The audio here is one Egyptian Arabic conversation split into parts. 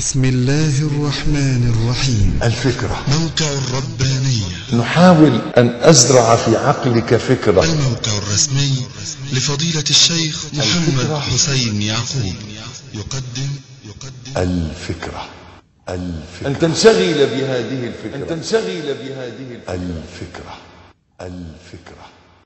بسم الله الرحمن الرحيم الفكرة موقع الربانية نحاول أن أزرع في عقلك فكرة الموقع الرسمي لفضيلة الشيخ محمد الفكرة. حسين يعقوب يقدم يقدم الفكرة الفكرة أن تنشغل بهذه الفكرة أن تنشغل بهذه الفكرة الفكرة الفكرة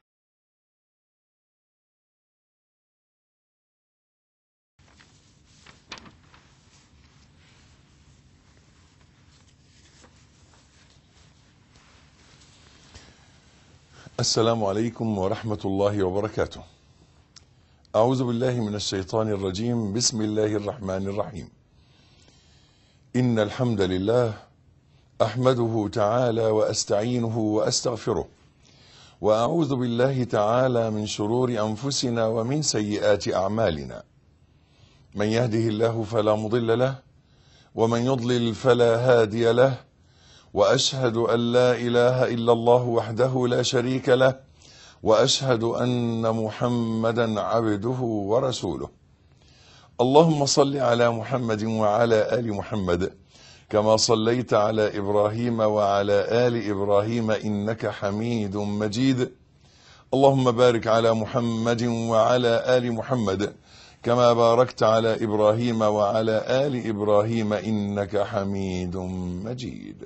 السلام عليكم ورحمة الله وبركاته أعوذ بالله من الشيطان الرجيم بسم الله الرحمن الرحيم إن الحمد لله أحمده تعالى وأستعينه وأستغفره وأعوذ بالله تعالى من شرور أنفسنا ومن سيئات أعمالنا من يهده الله فلا مضل له ومن يضلل فلا هادي له واشهد ان لا اله الا الله وحده لا شريك له واشهد ان محمدا عبده ورسوله اللهم صل على محمد وعلى ال محمد كما صليت على ابراهيم وعلى ال ابراهيم انك حميد مجيد اللهم بارك على محمد وعلى ال محمد كما باركت على ابراهيم وعلى ال ابراهيم انك حميد مجيد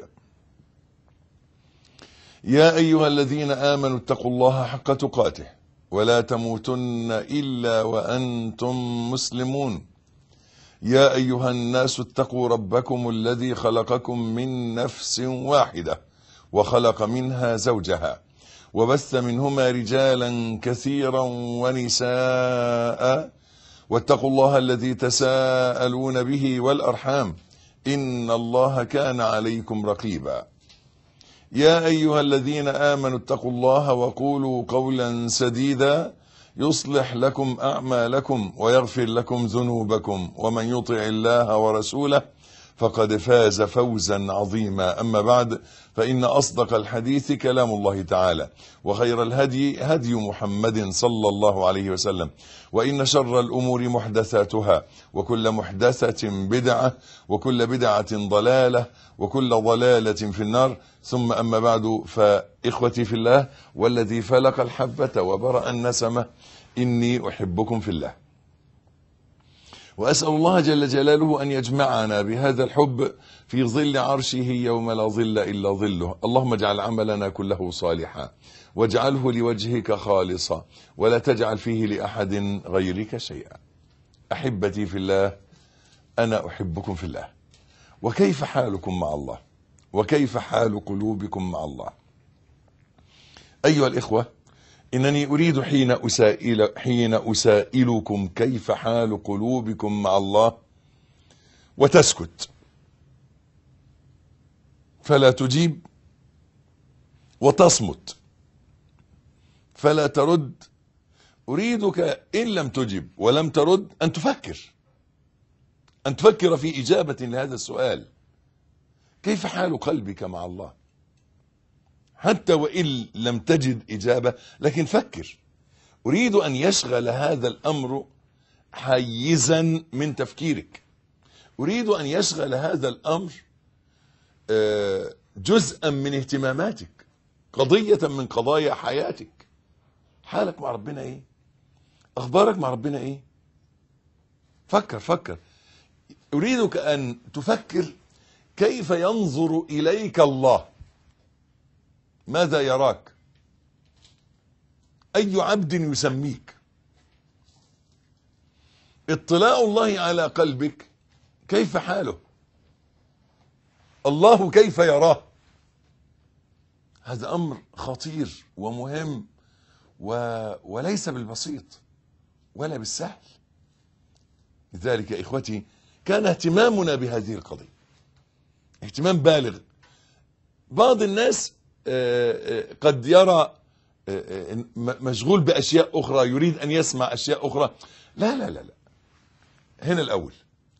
يا ايها الذين امنوا اتقوا الله حق تقاته ولا تموتن الا وانتم مسلمون يا ايها الناس اتقوا ربكم الذي خلقكم من نفس واحده وخلق منها زوجها وبث منهما رجالا كثيرا ونساء واتقوا الله الذي تساءلون به والارحام ان الله كان عليكم رقيبا يا ايها الذين امنوا اتقوا الله وقولوا قولا سديدا يصلح لكم اعمالكم ويغفر لكم ذنوبكم ومن يطع الله ورسوله فقد فاز فوزا عظيما اما بعد فان اصدق الحديث كلام الله تعالى وخير الهدي هدي محمد صلى الله عليه وسلم وان شر الامور محدثاتها وكل محدثه بدعه وكل بدعه ضلاله وكل ضلاله في النار ثم اما بعد فاخوتي في الله والذي فلق الحبه وبرا النسمه اني احبكم في الله واسال الله جل جلاله ان يجمعنا بهذا الحب في ظل عرشه يوم لا ظل الا ظله اللهم اجعل عملنا كله صالحا واجعله لوجهك خالصا ولا تجعل فيه لاحد غيرك شيئا احبتي في الله انا احبكم في الله وكيف حالكم مع الله وكيف حال قلوبكم مع الله ايها الاخوه انني اريد حين اسائل حين اسائلكم كيف حال قلوبكم مع الله وتسكت فلا تجيب وتصمت فلا ترد اريدك ان لم تجب ولم ترد ان تفكر ان تفكر في اجابه لهذا السؤال كيف حال قلبك مع الله حتى وان لم تجد اجابه لكن فكر اريد ان يشغل هذا الامر حيزا من تفكيرك اريد ان يشغل هذا الامر آه، جزءا من اهتماماتك قضيه من قضايا حياتك حالك مع ربنا ايه اخبارك مع ربنا ايه فكر فكر اريدك ان تفكر كيف ينظر اليك الله ماذا يراك اي عبد يسميك اطلاع الله على قلبك كيف حاله الله كيف يراه هذا امر خطير ومهم و... وليس بالبسيط ولا بالسهل لذلك يا اخوتي كان اهتمامنا بهذه القضيه اهتمام بالغ بعض الناس آه، آه، قد يرى آه، آه، م- مشغول باشياء اخرى يريد ان يسمع اشياء اخرى لا لا لا لا هنا الاول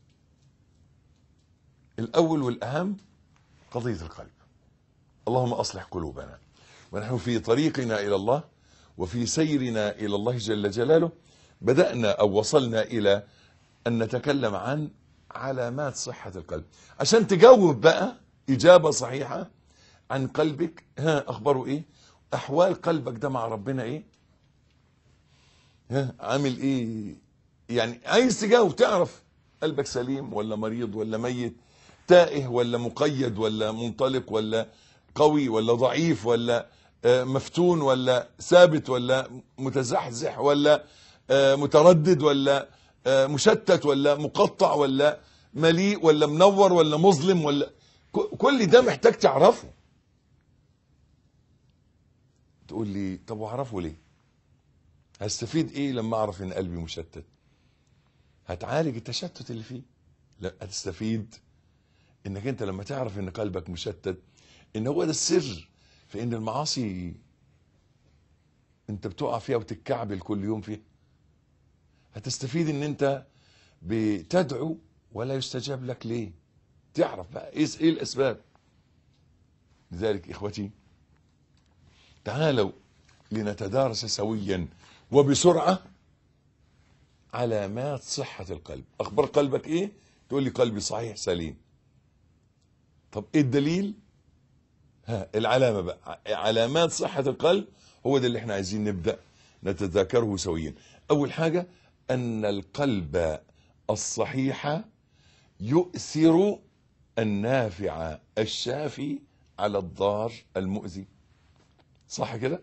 الاول والاهم قضيه القلب اللهم اصلح قلوبنا ونحن في طريقنا الى الله وفي سيرنا الى الله جل جلاله بدانا او وصلنا الى ان نتكلم عن علامات صحة القلب عشان تجاوب بقى إجابة صحيحة عن قلبك ها أخباره إيه أحوال قلبك ده مع ربنا إيه ها عامل إيه يعني عايز تجاوب تعرف قلبك سليم ولا مريض ولا ميت تائه ولا مقيد ولا منطلق ولا قوي ولا ضعيف ولا آه، مفتون ولا ثابت ولا متزحزح ولا آه، متردد ولا آه، مشتت ولا مقطع ولا مليء ولا منور ولا مظلم ولا ك- كل ده محتاج تعرفه تقول لي طب واعرفه ليه هستفيد ايه لما اعرف ان قلبي مشتت هتعالج التشتت اللي فيه لا هتستفيد انك انت لما تعرف ان قلبك مشتت ان هو ده السر في ان المعاصي انت بتقع فيها وتتكعبل كل يوم فيها هتستفيد ان انت بتدعو ولا يستجاب لك ليه تعرف بقى ايه ايه الاسباب لذلك اخوتي تعالوا لنتدارس سويا وبسرعه علامات صحه القلب اخبار قلبك ايه تقول لي قلبي صحيح سليم طب ايه الدليل ها العلامه بقى علامات صحه القلب هو ده اللي احنا عايزين نبدا نتذاكره سويا اول حاجه ان القلب الصحيح يؤثر النافع الشافي على الضار المؤذي صح كده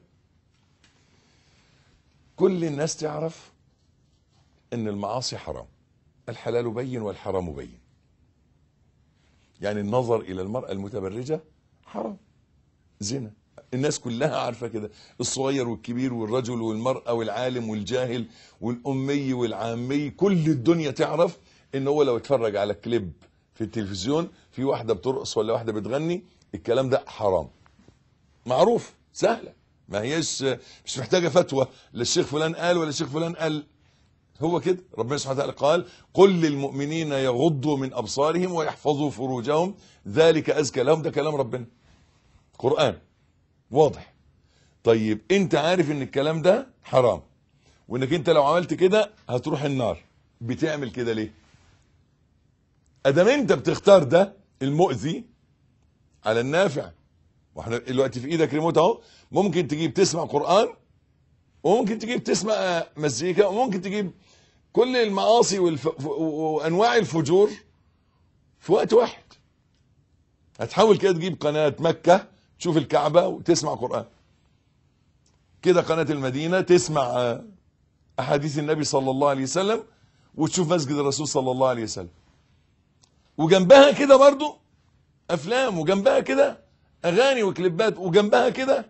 كل الناس تعرف ان المعاصي حرام الحلال بين والحرام بين يعني النظر الى المرأة المتبرجة حرام زنا الناس كلها عارفة كده الصغير والكبير والرجل والمرأة والعالم والجاهل والأمي والعامي كل الدنيا تعرف ان هو لو اتفرج على كليب في التلفزيون في واحدة بترقص ولا واحدة بتغني الكلام ده حرام معروف سهلة ما هيش مش محتاجة فتوى لا الشيخ فلان قال ولا الشيخ فلان قال هو كده ربنا سبحانه وتعالى قال قل للمؤمنين يغضوا من أبصارهم ويحفظوا فروجهم ذلك أزكى لهم ده كلام ربنا قرآن واضح طيب انت عارف ان الكلام ده حرام وانك انت لو عملت كده هتروح النار بتعمل كده ليه ادام انت بتختار ده المؤذي على النافع واحنا دلوقتي في ايدك ريموت اهو ممكن تجيب تسمع قرآن وممكن تجيب تسمع مزيكا وممكن تجيب كل المعاصي والف... وانواع الفجور في وقت واحد هتحاول كده تجيب قناة مكة تشوف الكعبة وتسمع قرآن كده قناة المدينة تسمع آه، أحاديث النبي صلى الله عليه وسلم وتشوف مسجد الرسول صلى الله عليه وسلم وجنبها كده برضو أفلام وجنبها كده أغاني وكليبات وجنبها كده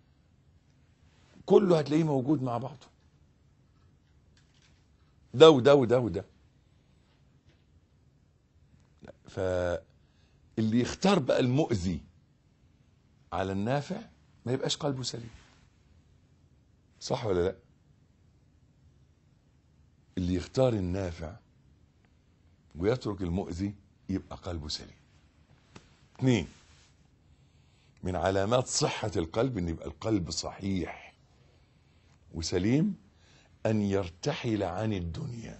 كله هتلاقيه موجود مع بعضه ده وده وده وده فاللي يختار بقى المؤذي على النافع ما يبقاش قلبه سليم صح ولا لا اللي يختار النافع ويترك المؤذي يبقى قلبه سليم اثنين من علامات صحة القلب ان يبقى القلب صحيح وسليم ان يرتحل عن الدنيا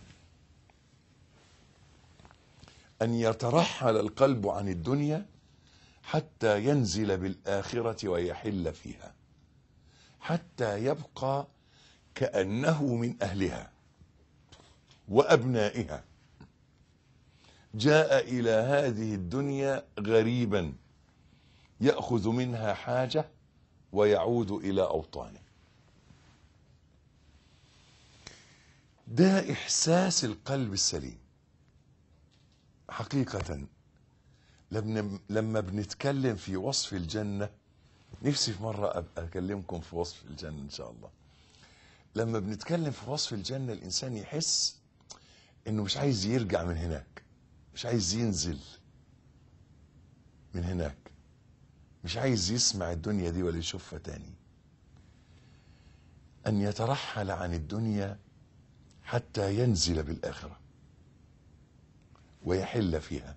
ان يترحل القلب عن الدنيا حتى ينزل بالاخره ويحل فيها حتى يبقى كانه من اهلها وابنائها جاء الى هذه الدنيا غريبا ياخذ منها حاجه ويعود الى اوطانه ده احساس القلب السليم حقيقه لما لما بنتكلم في وصف الجنه نفسي في مره ابقى اكلمكم في وصف الجنه ان شاء الله لما بنتكلم في وصف الجنه الانسان يحس انه مش عايز يرجع من هناك مش عايز ينزل من هناك مش عايز يسمع الدنيا دي ولا يشوفها تاني ان يترحل عن الدنيا حتى ينزل بالاخره ويحل فيها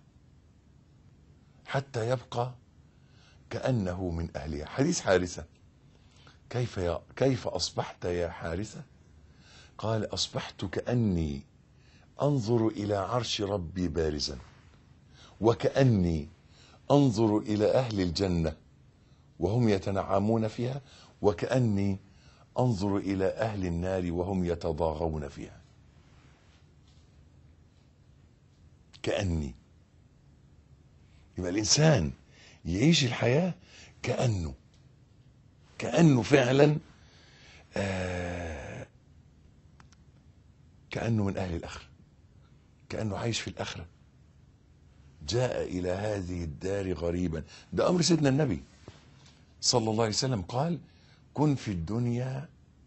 حتى يبقى كانه من اهلها حديث حارثه كيف يا كيف اصبحت يا حارثه قال اصبحت كاني انظر الى عرش ربي بارزا وكاني انظر الى اهل الجنه وهم يتنعمون فيها وكاني انظر الى اهل النار وهم يتضاغون فيها كاني يبقى الانسان يعيش الحياه كانه كانه فعلا آه كانه من اهل الاخره كانه عايش في الاخره جاء الى هذه الدار غريبا ده امر سيدنا النبي صلى الله عليه وسلم قال كن في الدنيا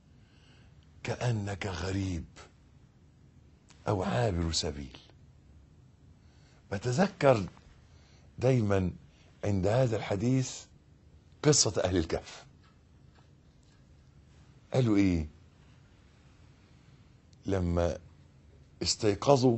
كانك غريب او عابر سبيل بتذكر دايما عند هذا الحديث قصه اهل الكهف قالوا ايه لما استيقظوا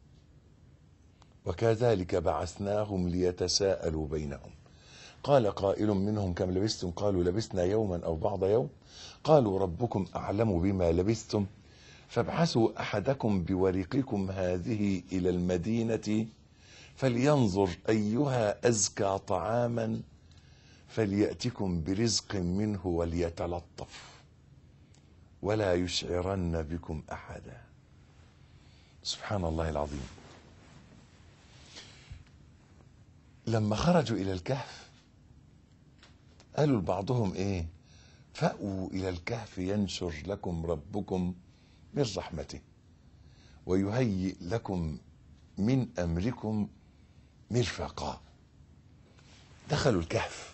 وكذلك بعثناهم ليتساءلوا بينهم قال قائل منهم كم لبستم قالوا لبسنا يوما او بعض يوم قالوا ربكم اعلم بما لبستم فابعثوا احدكم بورقكم هذه الى المدينه فلينظر ايها ازكى طعاما فلياتكم برزق منه وليتلطف ولا يشعرن بكم احدا سبحان الله العظيم لما خرجوا الى الكهف قالوا لبعضهم ايه فأووا الى الكهف ينشر لكم ربكم من رحمته ويهيئ لكم من امركم مرفقا دخلوا الكهف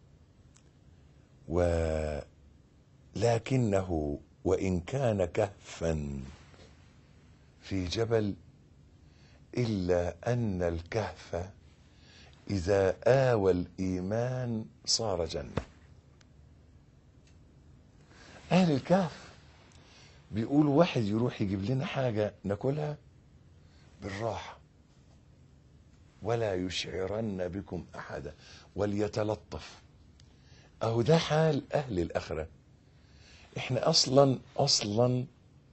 ولكنه وان كان كهفا في جبل الا ان الكهف اذا اوى الايمان صار جنه اهل الكهف بيقولوا واحد يروح يجيب لنا حاجه ناكلها بالراحه ولا يشعرن بكم احدا وليتلطف اهو ده حال اهل الاخره احنا اصلا اصلا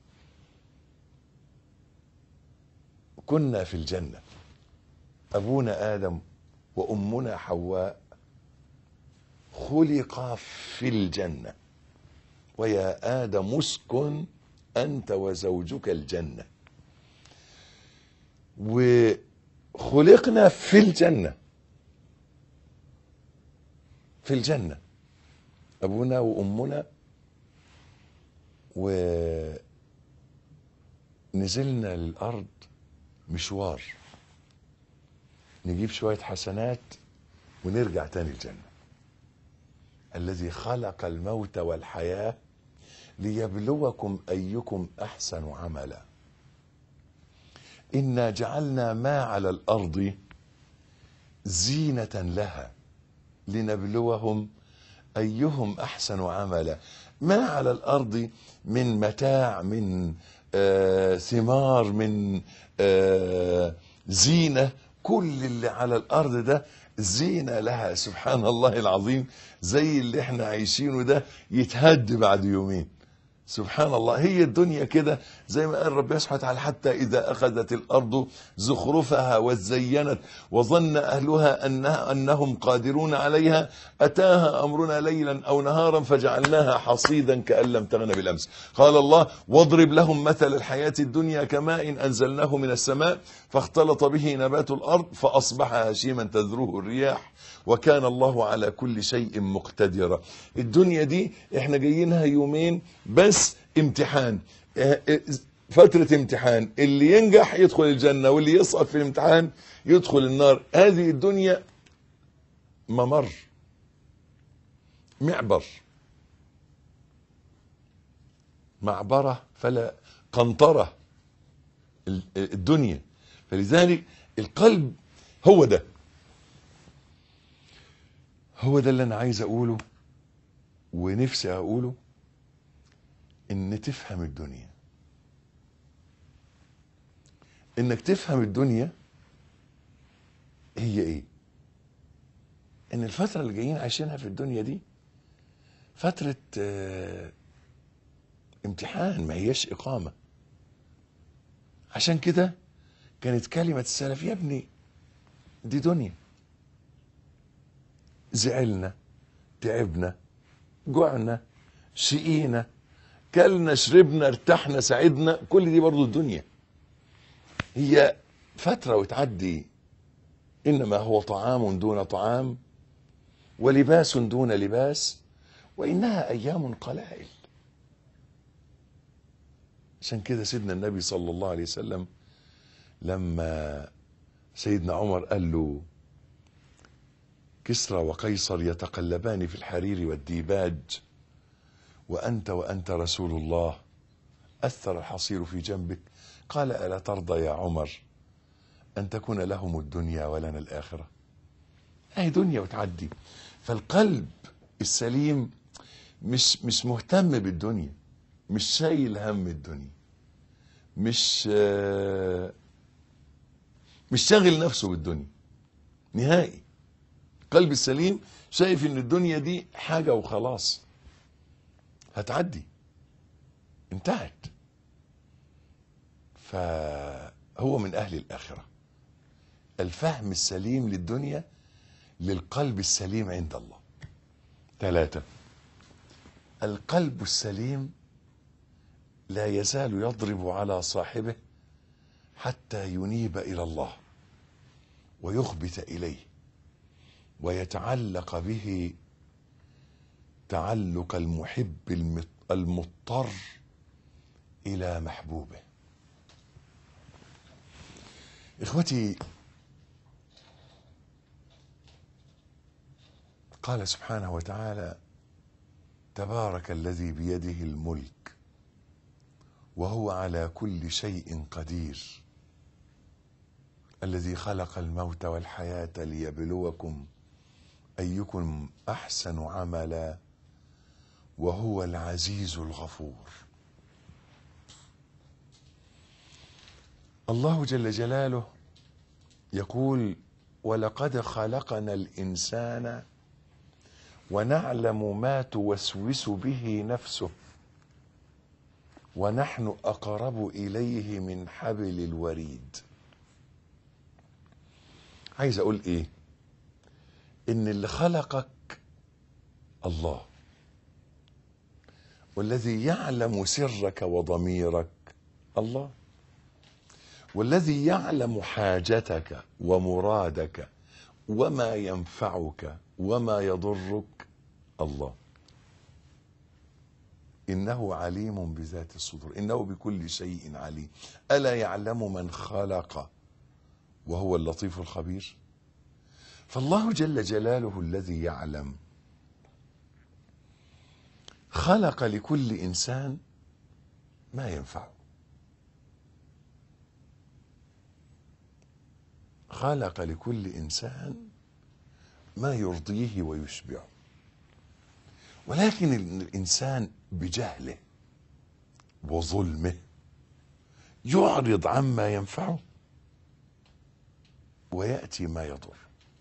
كنا في الجنه ابونا ادم وامنا حواء خلقا في الجنه ويا ادم اسكن انت وزوجك الجنه وخلقنا في الجنه في الجنه ابونا وامنا ونزلنا للارض مشوار نجيب شويه حسنات ونرجع تاني الجنه الذي خلق الموت والحياه ليبلوكم ايكم احسن عملا انا جعلنا ما على الارض زينه لها لنبلوهم ايهم احسن عملا ما على الارض من متاع من آه ثمار من آه زينه كل اللي على الارض ده زينه لها سبحان الله العظيم زي اللي احنا عايشينه ده يتهد بعد يومين سبحان الله هي الدنيا كده زي ما قال ربنا سبحانه وتعالى حتى إذا أخذت الأرض زخرفها وزينت وظن أهلها أنها أنهم قادرون عليها أتاها أمرنا ليلا أو نهارا فجعلناها حصيدا كأن لم تغن بالأمس قال الله واضرب لهم مثل الحياة الدنيا كماء أنزلناه من السماء فاختلط به نبات الأرض فأصبح هشيما تذروه الرياح وكان الله على كل شيء مقتدرا الدنيا دي احنا جايينها يومين بس امتحان فترة امتحان اللي ينجح يدخل الجنة واللي يسقط في الامتحان يدخل النار هذه الدنيا ممر معبر معبرة فلا قنطرة الدنيا فلذلك القلب هو ده هو ده اللي انا عايز اقوله ونفسي اقوله ان تفهم الدنيا انك تفهم الدنيا هي ايه ان الفترة اللي جايين عايشينها في الدنيا دي فترة اه امتحان ما هيش اقامة عشان كده كانت كلمة السلف يا ابني دي دنيا زعلنا تعبنا جوعنا شقينا كلنا شربنا ارتحنا سعدنا كل دي برضو الدنيا هي فترة وتعدي إنما هو طعام دون طعام ولباس دون لباس وإنها أيام قلائل عشان كده سيدنا النبي صلى الله عليه وسلم لما سيدنا عمر قال له كسرى وقيصر يتقلبان في الحرير والديباج وأنت وأنت رسول الله أثر الحصير في جنبك قال ألا ترضى يا عمر أن تكون لهم الدنيا ولنا الآخرة أهي دنيا وتعدي فالقلب السليم مش مش مهتم بالدنيا مش شايل هم الدنيا مش آه، مش شاغل نفسه بالدنيا نهائي القلب السليم شايف ان الدنيا دي حاجة وخلاص هتعدي انتهت فهو من اهل الاخرة الفهم السليم للدنيا للقلب السليم عند الله ثلاثة القلب السليم لا يزال يضرب على صاحبه حتى ينيب الى الله ويخبت اليه ويتعلق به تعلق المحب المط- المضطر الى محبوبه اخوتي قال سبحانه وتعالى تبارك الذي بيده الملك وهو على كل شيء قدير الذي خلق الموت والحياة ليبلوكم أيكم أحسن عملا وهو العزيز الغفور الله جل جلاله يقول ولقد خلقنا الإنسان ونعلم ما توسوس به نفسه ونحن أقرب إليه من حبل الوريد عايز أقول إيه إن اللي خلقك الله والذي يعلم سرك وضميرك الله والذي يعلم حاجتك ومرادك وما ينفعك وما يضرك الله إنه عليم بذات الصدور إنه بكل شيء عليم ألا يعلم من خلق وهو اللطيف الخبير فالله جل جلاله الذي يعلم خلق لكل إنسان ما ينفعه خلق لكل إنسان ما يرضيه ويشبعه ولكن الإنسان بجهله وظلمه يعرض عما ينفعه ويأتي ما يضر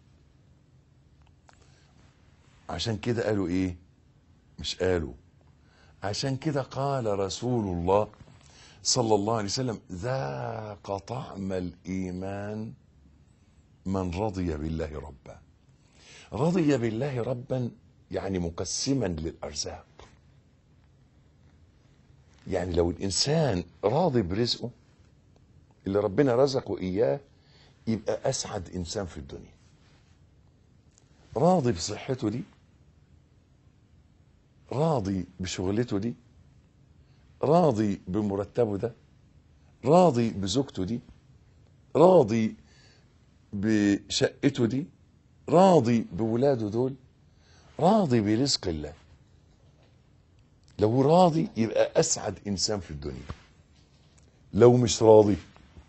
عشان كده قالوا ايه مش قالوا عشان كده قال رسول الله صلى الله عليه وسلم ذاق طعم الإيمان من رضي بالله ربا رضي بالله ربا يعني مقسما للأرزاق يعني لو الإنسان راضي برزقه اللي ربنا رزقه إياه يبقى أسعد إنسان في الدنيا راضي بصحته دي راضي بشغلته دي راضي بمرتبه ده راضي بزوجته دي راضي بشقته دي راضي بولاده دول راضي برزق الله لو راضي يبقى اسعد انسان في الدنيا لو مش راضي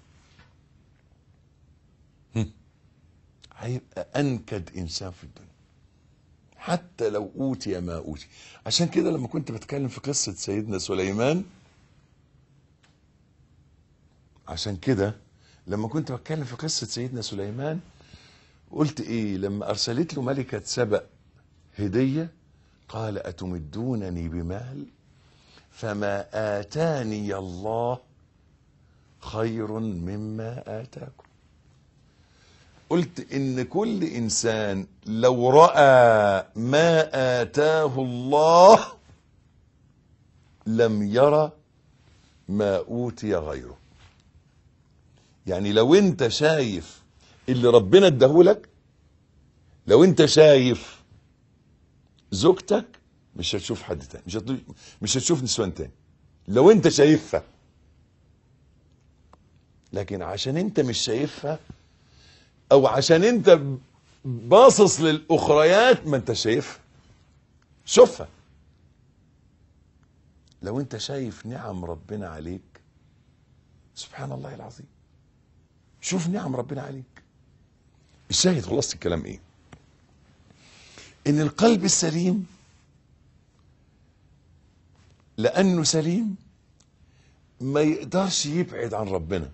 هم، هيبقى انكد انسان في الدنيا حتى لو اوتي ما اوتي عشان كده لما كنت بتكلم في قصه سيدنا سليمان عشان كده لما كنت بتكلم في قصه سيدنا سليمان قلت ايه لما ارسلت له ملكه سبأ هديه قال اتمدونني بمال فما اتاني الله خير مما آتاكم قلت إن كل إنسان لو رأى ما آتاه الله لم يرى ما أوتي غيره يعني لو أنت شايف اللي ربنا اداهولك لو أنت شايف زوجتك مش هتشوف حد تاني مش هتشوف, مش هتشوف نسوان تاني لو انت شايفها لكن عشان انت مش شايفها او عشان انت باصص للاخريات ما انت شايفها شوفها لو انت شايف نعم ربنا عليك سبحان الله العظيم شوف نعم ربنا عليك الشاهد خلاص الكلام ايه ان القلب السليم لانه سليم ما يقدرش يبعد عن ربنا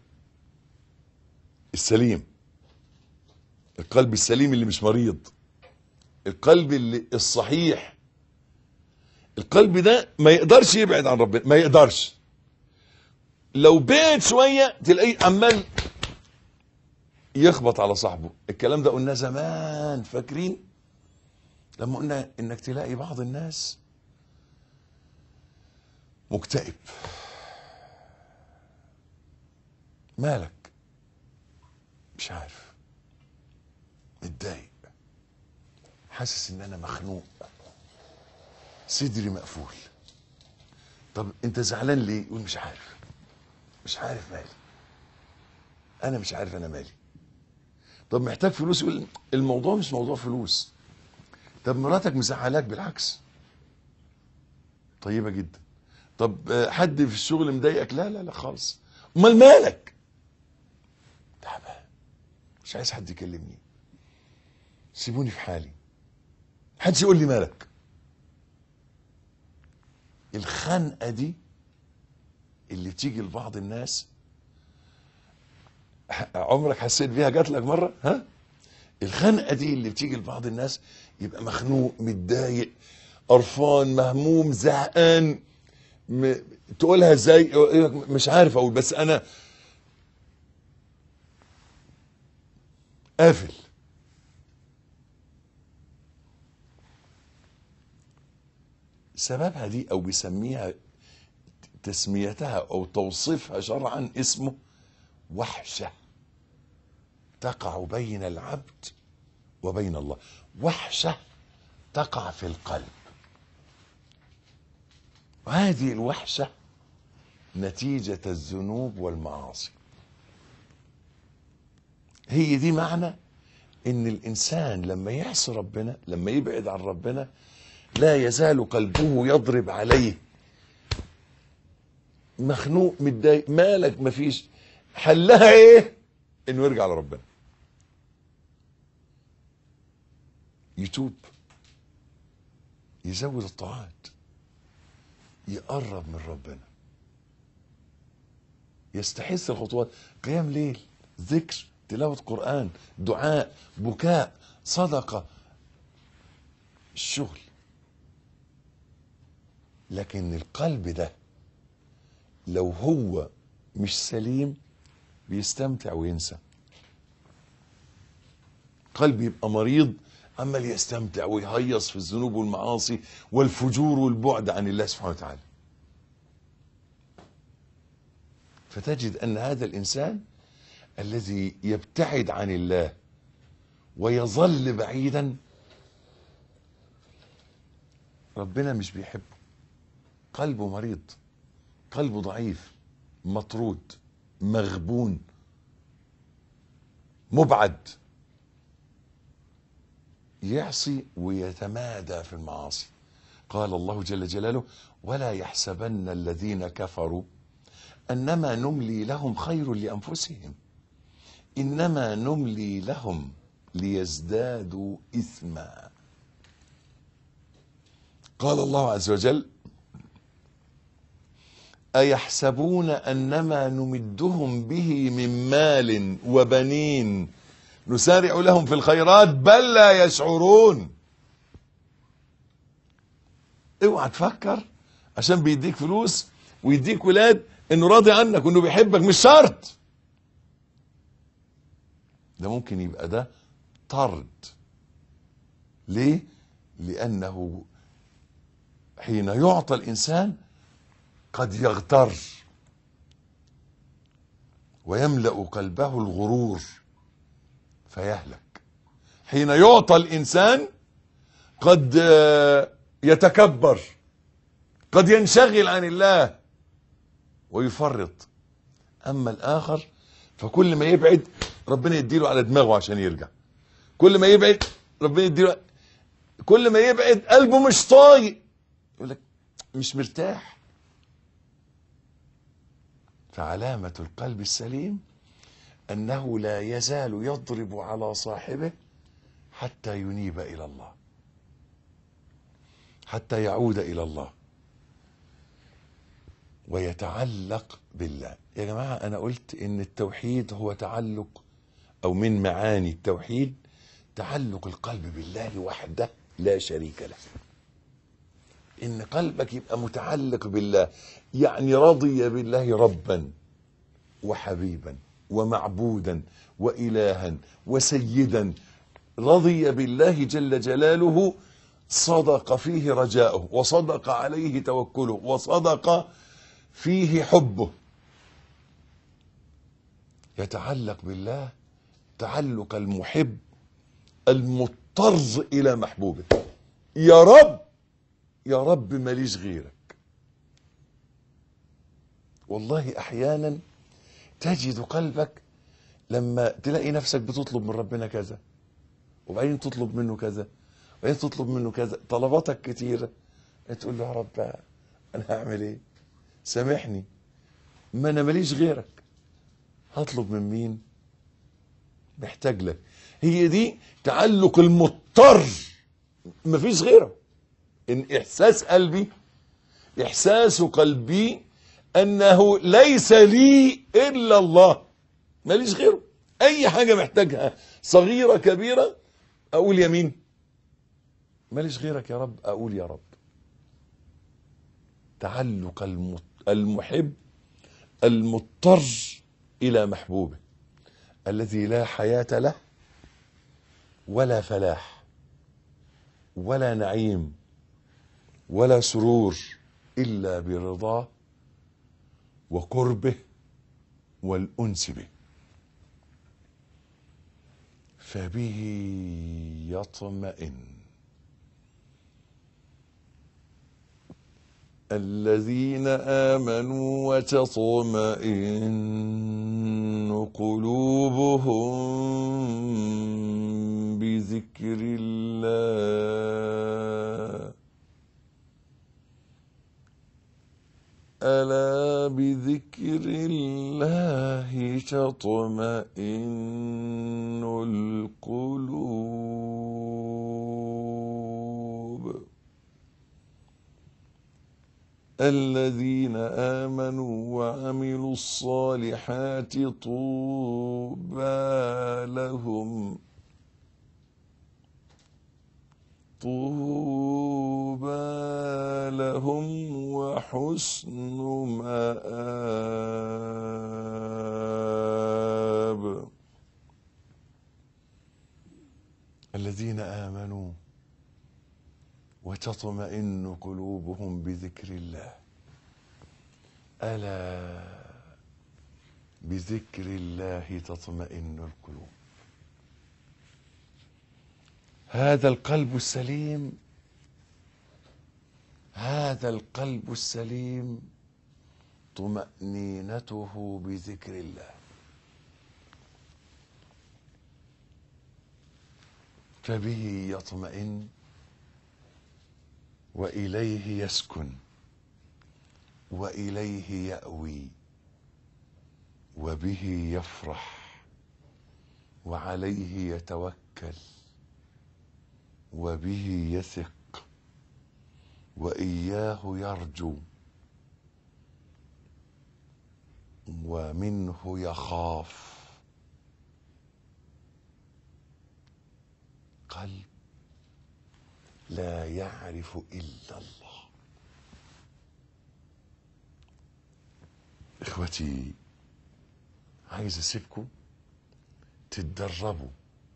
السليم القلب السليم اللي مش مريض القلب اللي الصحيح القلب ده ما يقدرش يبعد عن ربنا ما يقدرش لو بعد شوية تلاقيه عمال يخبط على صاحبه الكلام ده قلناه زمان فاكرين لما قلنا انك تلاقي بعض الناس مكتئب مالك مش عارف متضايق حاسس ان انا مخنوق صدري مقفول طب انت زعلان ليه يقول مش عارف مش عارف مالي انا مش عارف انا مالي طب محتاج فلوس يقول الموضوع مش موضوع فلوس طب مراتك مزعلاك بالعكس طيبه جدا طب آه، حد في الشغل مضايقك لا لا لا خالص امال مالك تعبان مش عايز حد يكلمني سيبوني في حالي محدش يقول لي مالك الخنقه دي اللي بتيجي لبعض الناس ح- عمرك حسيت بيها جات لك مره ها الخنقه دي اللي بتيجي لبعض الناس يبقى مخنوق متضايق قرفان مهموم زهقان م... تقولها ازاي مش عارف اقول بس انا قافل سببها دي او بيسميها تسميتها او توصيفها شرعا اسمه وحشه تقع بين العبد وبين الله وحشه تقع في القلب وهذه الوحشه نتيجه الذنوب والمعاصي هي دي معنى ان الانسان لما يعصي ربنا لما يبعد عن ربنا لا يزال قلبه يضرب عليه مخنوق متضايق مالك مفيش حلها ايه انه يرجع لربنا يتوب يزود الطاعات يقرب من ربنا يستحث الخطوات قيام ليل ذكر تلاوة قرآن دعاء بكاء صدقة الشغل لكن القلب ده لو هو مش سليم بيستمتع وينسى قلب يبقى مريض عمال يستمتع ويهيص في الذنوب والمعاصي والفجور والبعد عن الله سبحانه وتعالى فتجد ان هذا الانسان الذي يبتعد عن الله ويظل بعيدا ربنا مش بيحبه قلبه مريض قلبه ضعيف مطرود مغبون مبعد يعصي ويتمادى في المعاصي قال الله جل جلاله ولا يحسبن الذين كفروا انما نملي لهم خير لانفسهم انما نملي لهم ليزدادوا اثما قال الله عز وجل ايحسبون انما نمدهم به من مال وبنين نسارع لهم في الخيرات بل لا يشعرون اوعى تفكر عشان بيديك فلوس ويديك ولاد انه راضي عنك وانه بيحبك مش شرط ده ممكن يبقى ده طرد ليه لانه حين يعطى الانسان قد يغتر ويملا قلبه الغرور فيهلك حين يعطى الانسان قد آه، يتكبر قد ينشغل عن الله ويفرط اما الاخر فكل ما يبعد ربنا يديله على دماغه عشان يرجع كل ما يبعد ربنا يديله كل ما يبعد قلبه مش طايق يقول لك مش مرتاح فعلامة القلب السليم أنه لا يزال يضرب على صاحبه حتى ينيب إلى الله حتى يعود إلى الله ويتعلق بالله يا جماعة أنا قلت إن التوحيد هو تعلق أو من معاني التوحيد تعلق القلب بالله وحده لا شريك له إن قلبك يبقى متعلق بالله يعني رضي بالله ربا وحبيبا ومعبودا وإلها وسيدا رضي بالله جل جلاله صدق فيه رجاؤه وصدق عليه توكله وصدق فيه حبه يتعلق بالله تعلق المحب المضطر الى محبوبه يا رب يا رب ماليش غيرك والله احيانا تجد قلبك لما تلاقي نفسك بتطلب من ربنا كذا وبعدين تطلب منه كذا وبعدين تطلب منه كذا طلباتك كتيرة تقول له يا رب انا هعمل ايه سامحني ما انا ماليش غيرك هطلب من مين محتاج لك هي دي تعلق المضطر مفيش غيره ان احساس قلبي احساس قلبي انه ليس لي الا الله ماليش غيره اي حاجه محتاجها صغيره كبيره اقول يمين ماليش غيرك يا رب اقول يا رب تعلق الم- المحب المضطر الى محبوبه الذي لا حياه له ولا فلاح ولا نعيم ولا سرور الا برضاه وقربه والانس به فبه يطمئن الذين آمنوا وتطمئن قلوبهم بذكر الله ألا بذكر الله تطمئن القلوب الذين آمنوا وعملوا الصالحات طوبى لهم طوبى لهم وحسن مآب الذين آمنوا وتطمئن قلوبهم بذكر الله ألا بذكر الله تطمئن القلوب هذا القلب السليم هذا القلب السليم طمأنينته بذكر الله فبه يطمئن وإليه يسكن وإليه يأوي وبه يفرح وعليه يتوكل وبه يثق وإياه يرجو ومنه يخاف قلب لا يعرف إلا الله إخوتي عايز أسيبكم تتدربوا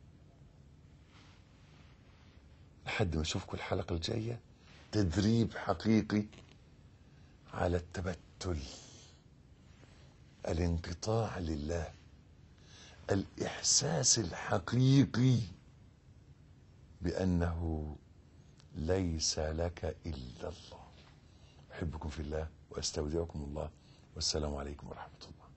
لحد ما أشوفكم الحلقة الجاية تدريب حقيقي على التبتل الانقطاع لله الإحساس الحقيقي بأنه ليس لك إلا الله أحبكم في الله وأستودعكم الله والسلام عليكم ورحمة الله